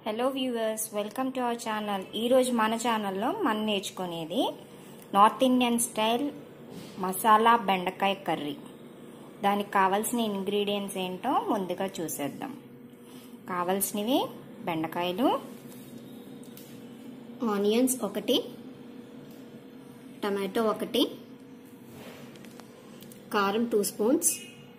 hello viewers welcome to our channel ఈరోజు మన ఛానల్లో మనం నేర్చుకునేది నార్త్ ఇండియన్ స్టైల్ మసాలా బెండకాయ కర్రీ దానికి కావాల్సిన ఇంగ్రీడియంట్స్ ఏంటో ముందుగా చూసేద్దాం కావాల్సినవి బెండకాయలు ఆనియన్స్ ఒకటి టమాటో ఒకటి కారం టూ స్పూన్స్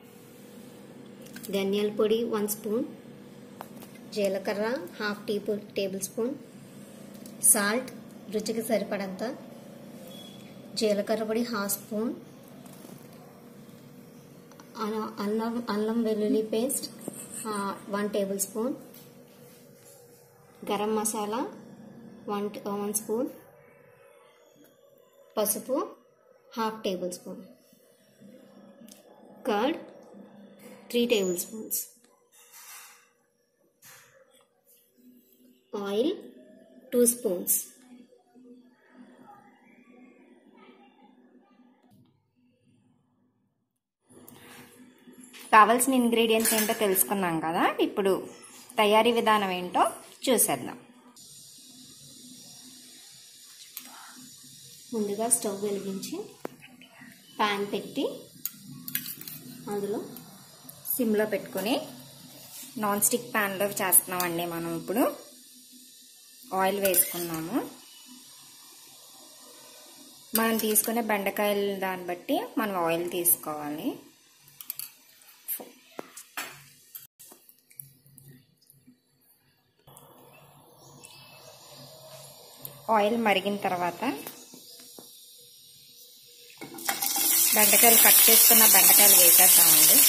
ధనియాల పొడి వన్ స్పూన్ జీలకర్ర half tea table spoon salt రుచికి సరిపడంత జీలకర్ర పొడి హాఫ్ స్పూన్ అల- అల్లం అల్లం వెల్లుల్లి paste one table spoon garam masala one one spoon పసుపు half table spoon curd three table spoons oil two spoons కావాల్సిన ఇంగ్రీడియంట్స్ ఏంటో తెలుసుకున్నాం కదా ఇప్పుడు తయారీ విధానం ఏంటో చూసేద్దాం ముందుగా స్టవ్ వెలిగించి ప్యాన్ పెట్టి అందులో సిమ్లో పెట్టుకుని నాన్ స్టిక్ ప్యాన్లో చేస్తున్నామండి మనం ఇప్పుడు ఆయిల్ వేసుకున్నాము మనం తీసుకునే బెండకాయల దాన్ని బట్టి మనం ఆయిల్ తీసుకోవాలి ఆయిల్ మరిగిన తర్వాత బెండకాయలు కట్ చేసుకున్న బెండకాయలు వేసేద్దామండి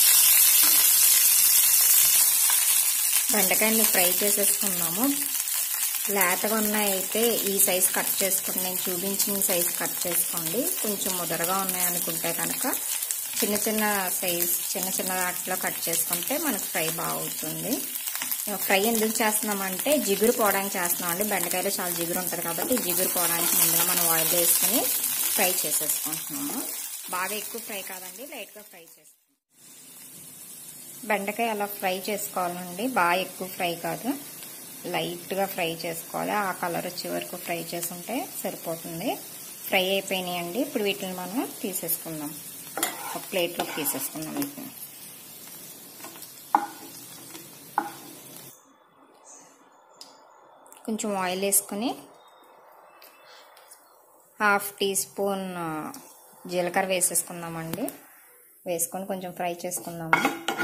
బెండకాయని ఫ్రై చేసేసుకున్నాము లేతగా ఉన్నాయైతే ఈ సైజ్ కట్ చేసుకుని నేను చూపించిన సైజ్ కట్ చేసుకోండి కొంచెం ముదరగా ఉన్నాయనుకుంటే కనుక చిన్న చిన్న సైజ్ చిన్న చిన్న వాటిలో కట్ చేసుకుంటే మనకు ఫ్రై బాగుతుంది ఫ్రై ఎందుకు చేస్తున్నామంటే జిగురు పోవడానికి చేస్తున్నామండి బెండకాయలో చాలా జిగురు ఉంటుంది కాబట్టి జిగురు పోవడానికి ముందుగా మనం ఆయిల్ వేసుకుని ఫ్రై చేసేసుకుంటున్నాము బాగా ఎక్కువ ఫ్రై కాదండి లైట్గా ఫ్రై చేసుకుంటాం బెండకాయ అలా ఫ్రై చేసుకోవాలండి బాగా ఎక్కువ ఫ్రై కాదు లైట్గా ఫ్రై చేసుకోవాలి ఆ కలర్ వచ్చే వరకు ఫ్రై చేసుకుంటే సరిపోతుంది ఫ్రై అయిపోయినాయండి ఇప్పుడు వీటిని మనం తీసేసుకుందాం ఒక ప్లేట్లోకి తీసేసుకుందాం వీటిని కొంచెం ఆయిల్ వేసుకొని హాఫ్ టీ స్పూన్ జీలకర్ర వేసేసుకుందామండి వేసుకొని కొంచెం ఫ్రై చేసుకుందాము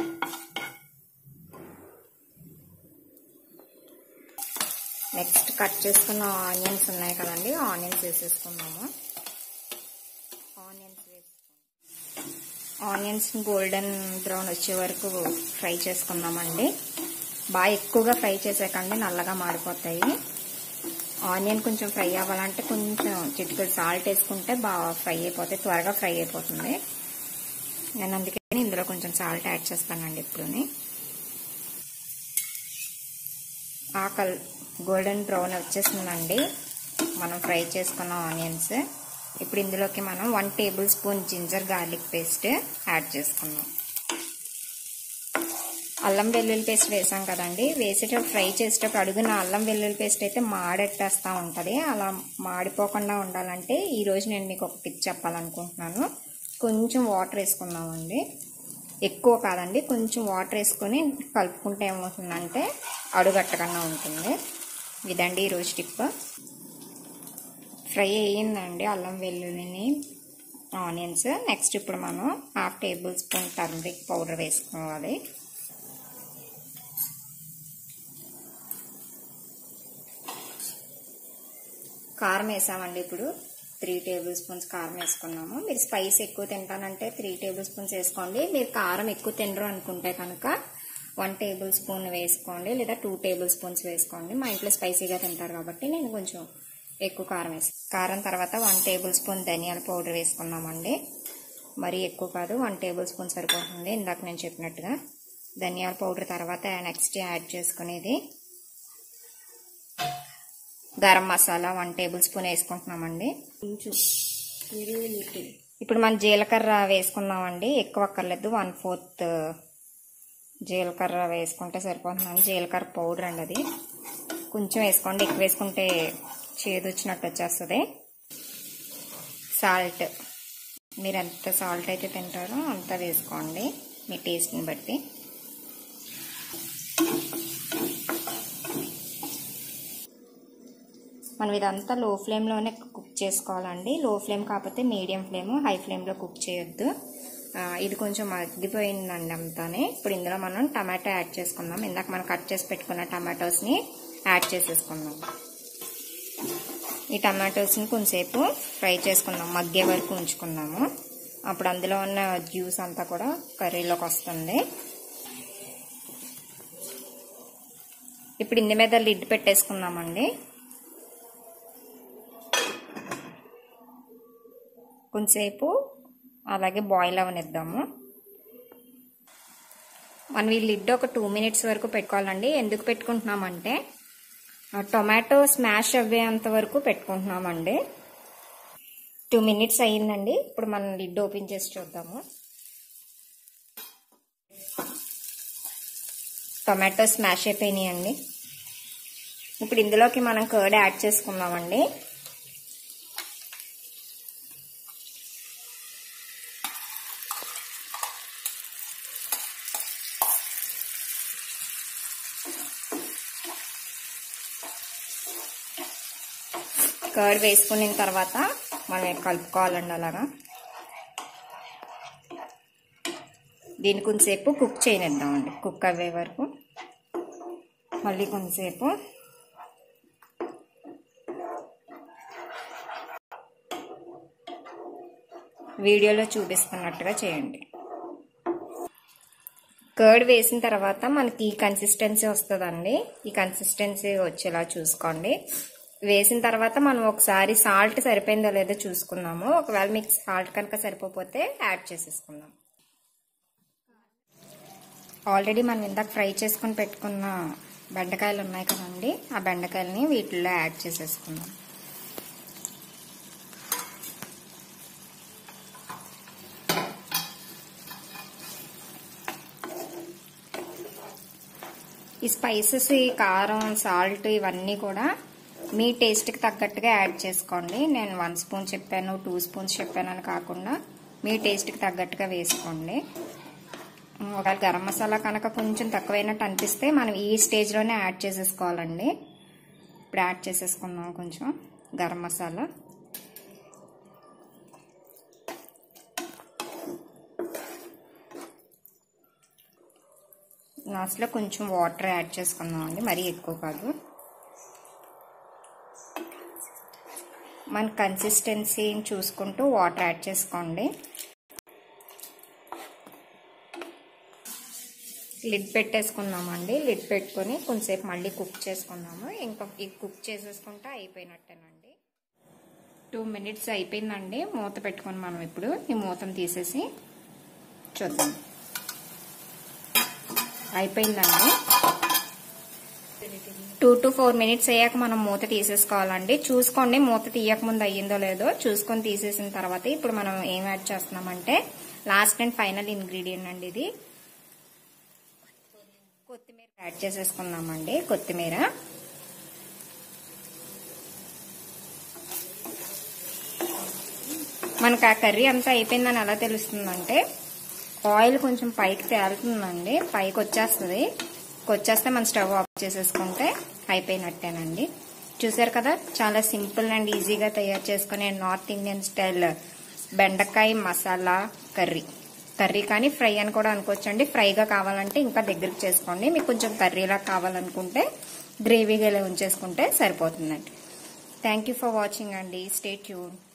నెక్స్ట్ కట్ చేసుకున్న ఆనియన్స్ ఉన్నాయి కదండి ఆనియన్స్ వేసేసుకుందాము ఆనియన్స్ వేసుకుందాం ఆనియన్స్ గోల్డెన్ బ్రౌన్ వచ్చే వరకు ఫ్రై చేసుకుందామండి బాగా ఎక్కువగా ఫ్రై చేసాకండి నల్లగా మాడిపోతాయి ఆనియన్ కొంచెం ఫ్రై అవ్వాలంటే కొంచెం చిటికలు సాల్ట్ వేసుకుంటే బాగా ఫ్రై అయిపోతాయి త్వరగా ఫ్రై అయిపోతుంది నేను అందుకని ఇందులో కొంచెం సాల్ట్ యాడ్ చేస్తానండి ఇప్పుడుని ఆ కల్ గోల్డెన్ బ్రౌన్ వచ్చేసిందండి మనం ఫ్రై చేసుకున్న ఆనియన్స్ ఇప్పుడు ఇందులోకి మనం one table spoon ginger garlic paste add చేసుకున్నాం అల్లం వెల్లుల్లి పేస్ట్ వేసాం కదండి వేసేటప్పుడు ఫ్రై చేసేటప్పుడు అడుగున అల్లం వెల్లుల్లి పేస్ట్ అయితే మాడెట్టేస్తూ ఉంటుంది అలా మాడిపోకుండా ఉండాలంటే ఈరోజు నేను మీకు ఒక టిప్ చెప్పాలనుకుంటున్నాను కొంచెం వాటర్ వేసుకుందామండి ఎక్కువ కాదండి కొంచెం వాటర్ వేసుకొని కలుపుకుంటే ఏమవుతుందంటే అడుగట్టకుండా ఉంటుంది ఇదండి ఈరోజు టిప్ ఫ్రై అయ్యిందండి అల్లం వెల్లుల్లిని ఆనియన్స్ నెక్స్ట్ ఇప్పుడు మనం half table spoon turmeric powder వేసుకోవాలి కారం వేసామండి ఇప్పుడు త్రీ టేబుల్ స్పూన్స్ కారం వేసుకున్నాము మీరు స్పైస్ ఎక్కువ తింటానంటే త్రీ టేబుల్ స్పూన్స్ వేసుకోండి మీరు కారం ఎక్కువ తినరు అనుకుంటే కనుక వన్ టేబుల్ స్పూన్ వేసుకోండి లేదా టూ టేబుల్ స్పూన్స్ వేసుకోండి మా ఇంట్లో స్పైసీగా తింటారు కాబట్టి నేను కొంచెం ఎక్కువ కారం వేసి కారం తర్వాత వన్ టేబుల్ స్పూన్ ధనియాల పౌడర్ వేసుకున్నామండి మరీ ఎక్కువ కాదు వన్ టేబుల్ స్పూన్ సరిపోతుంది ఇందాక నేను చెప్పినట్టుగా ధనియాల పౌడర్ తర్వాత నెక్స్ట్ యాడ్ చేసుకునేది garam masala one table spoon వేసుకుంటున్నామండి కొంచెం వెరీ లిటిల్ ఇప్పుడు మనం జీలకర్ర వేసుకుందామండి ఎక్కువ అక్కర్లేదు వన్ ఫోర్త్ జీలకర్ర వేసుకుంటే సరిపోతుందండి జీలకర్ర పౌడర్ అండి అది కొంచెం వేసుకోండి ఎక్కువ వేసుకుంటే చేదు వచ్చినట్టు వచ్చేస్తుంది సాల్ట్ మీరు ఎంత సాల్ట్ అయితే తింటారో అంత వేసుకోండి మీ టేస్ట్ని బట్టి మనం ఇదంతా లో ఫ్లేమ్లోనే కుక్ చేసుకోవాలండి లో ఫ్లేమ్ కాకపోతే మీడియం ఫ్లేమ్ హై ఫ్లేమ్లో కుక్ చేయొద్దు ఆ, ఇది కొంచెం మగ్గిపోయిందండి అంతానే ఇప్పుడు ఇందులో మనం టమాటో యాడ్ చేసుకుందాం ఇందాక మనం కట్ చేసి పెట్టుకున్న టమాటోస్ని యాడ్ చేసేసుకుందాం ఈ టమాటోస్ని కొంచెంసేపు ఫ్రై చేసుకుందాం మగ్గే వరకు ఉంచుకుందాము అప్పుడు అందులో ఉన్న జ్యూస్ అంతా కూడా కర్రీలోకి వస్తుంది ఇప్పుడు ఇంది మీద లిడ్ పెట్టేసుకుందామండి కొంచెంసేపు అలాగే బాయిల్ అవనిద్దాము మనం ఈ లిడ్ ఒక టూ మినిట్స్ వరకు పెట్టుకోవాలండి ఎందుకు పెట్టుకుంటున్నామంటే ఆ టొమాటో స్మాష్ అవ్వేంత వరకు పెట్టుకుంటున్నామండి టూ మినిట్స్ అయ్యిందండి ఇప్పుడు మనం లిడ్ ఓపెన్ చేసి చూద్దాము టొమాటో స్మాష్ అయిపోయినాయండి ఇప్పుడు ఇందులోకి మనం కర్డ్ యాడ్ చేసుకుందామండి కర్డ్ వేసుకున్న తర్వాత మనం కలుపుకోవాలండి అలాగా దీన్ని కొంచెంసేపు కుక్ చేయనిద్దామండి కుక్ అవ్వే వరకు మళ్ళీ కొంచెంసేపు వీడియోలో చూపిస్తున్నట్టుగా చేయండి కర్డ్ వేసిన తర్వాత మనకి ఈ కన్సిస్టెన్సీ వస్తుందండి ఈ కన్సిస్టెన్సీ వచ్చేలా చూసుకోండి వేసిన తర్వాత మనం ఒకసారి సాల్ట్ సరిపోయిందో లేదో చూసుకుందాము ఒకవేళ మీకు సాల్ట్ కనుక సరిపోతే యాడ్ చేసేసుకుందాం ఆల్రెడీ మనం ఇందాక ఫ్రై చేసుకుని పెట్టుకున్న బెండకాయలు ఉన్నాయి కదండి ఆ బెండకాయలని వీటిల్లో యాడ్ చేసేసుకుందాం ఈ స్పైసెస్ ఈ కారం సాల్ట్ ఇవన్నీ కూడా మీ టేస్ట్కి తగ్గట్టుగా యాడ్ చేసుకోండి నేను వన్ స్పూన్ చెప్పాను టూ స్పూన్స్ చెప్పాను అని కాకుండా మీ టేస్ట్కి తగ్గట్టుగా వేసుకోండి ఒకవేళ గరం మసాలా కనుక కొంచెం తక్కువైనట్టు అనిపిస్తే మనం ఈ స్టేజ్లోనే యాడ్ చేసేసుకోవాలండి ఇప్పుడు యాడ్ చేసేసుకుందాం కొంచెం గరం మసాలా లాస్ట్లో కొంచెం వాటర్ యాడ్ చేసుకుందాం అండి మరీ ఎక్కువ కాదు మన కన్సిస్టెన్సీని చూసుకుంటూ వాటర్ యాడ్ చేసుకోండి లిడ్ పెట్టేసుకుందామండి లిడ్ పెట్టుకొని కొంచెంసేపు మళ్ళీ కుక్ చేసుకుందాము ఇంకా ఇది కుక్ చేసేసుకుంటే అయిపోయినట్టేనండి టూ మినిట్స్ అయిపోయిందండి మూత పెట్టుకొని మనం ఇప్పుడు ఈ మూతను తీసేసి చూద్దాం అయిపోయిందండి టూ టు ఫోర్ మినిట్స్ అయ్యాక మనం మూత తీసేసుకోవాలండి చూసుకోండి మూత తీయక ముందు అయ్యిందో లేదో చూసుకొని తీసేసిన తర్వాత ఇప్పుడు మనం ఏం యాడ్ చేస్తున్నామంటే లాస్ట్ అండ్ ఫైనల్ ఇంగ్రీడియంట్ అండి ఇది కొత్తిమీర యాడ్ చేసేసుకుందామండి కొత్తిమీర మనకు ఆ కర్రీ అంతా అయిపోయిందని ఎలా తెలుస్తుందంటే ఆయిల్ కొంచెం పైకి తేలుతుందండి పైకి వచ్చేస్తుంది వచ్చేస్తే మనం స్టవ్ ఆఫ్ చేసేసుకుంటే అయిపోయినట్టేనండి చూసారు కదా చాలా సింపుల్ అండ్ ఈజీగా తయారు చేసుకునే నార్త్ ఇండియన్ స్టైల్ బెండకాయ మసాలా కర్రీ కర్రీ కానీ ఫ్రై అని కూడా అనుకోవచ్చండి ఫ్రైగా కావాలంటే ఇంకా దగ్గరికి చేసుకోండి మీకు కొంచెం కర్రీలా కావాలనుకుంటే గ్రేవీగా ఉంచేసుకుంటే సరిపోతుందండి థ్యాంక్ యూ ఫర్ వాచింగ్ అండి స్టే ట్యూన్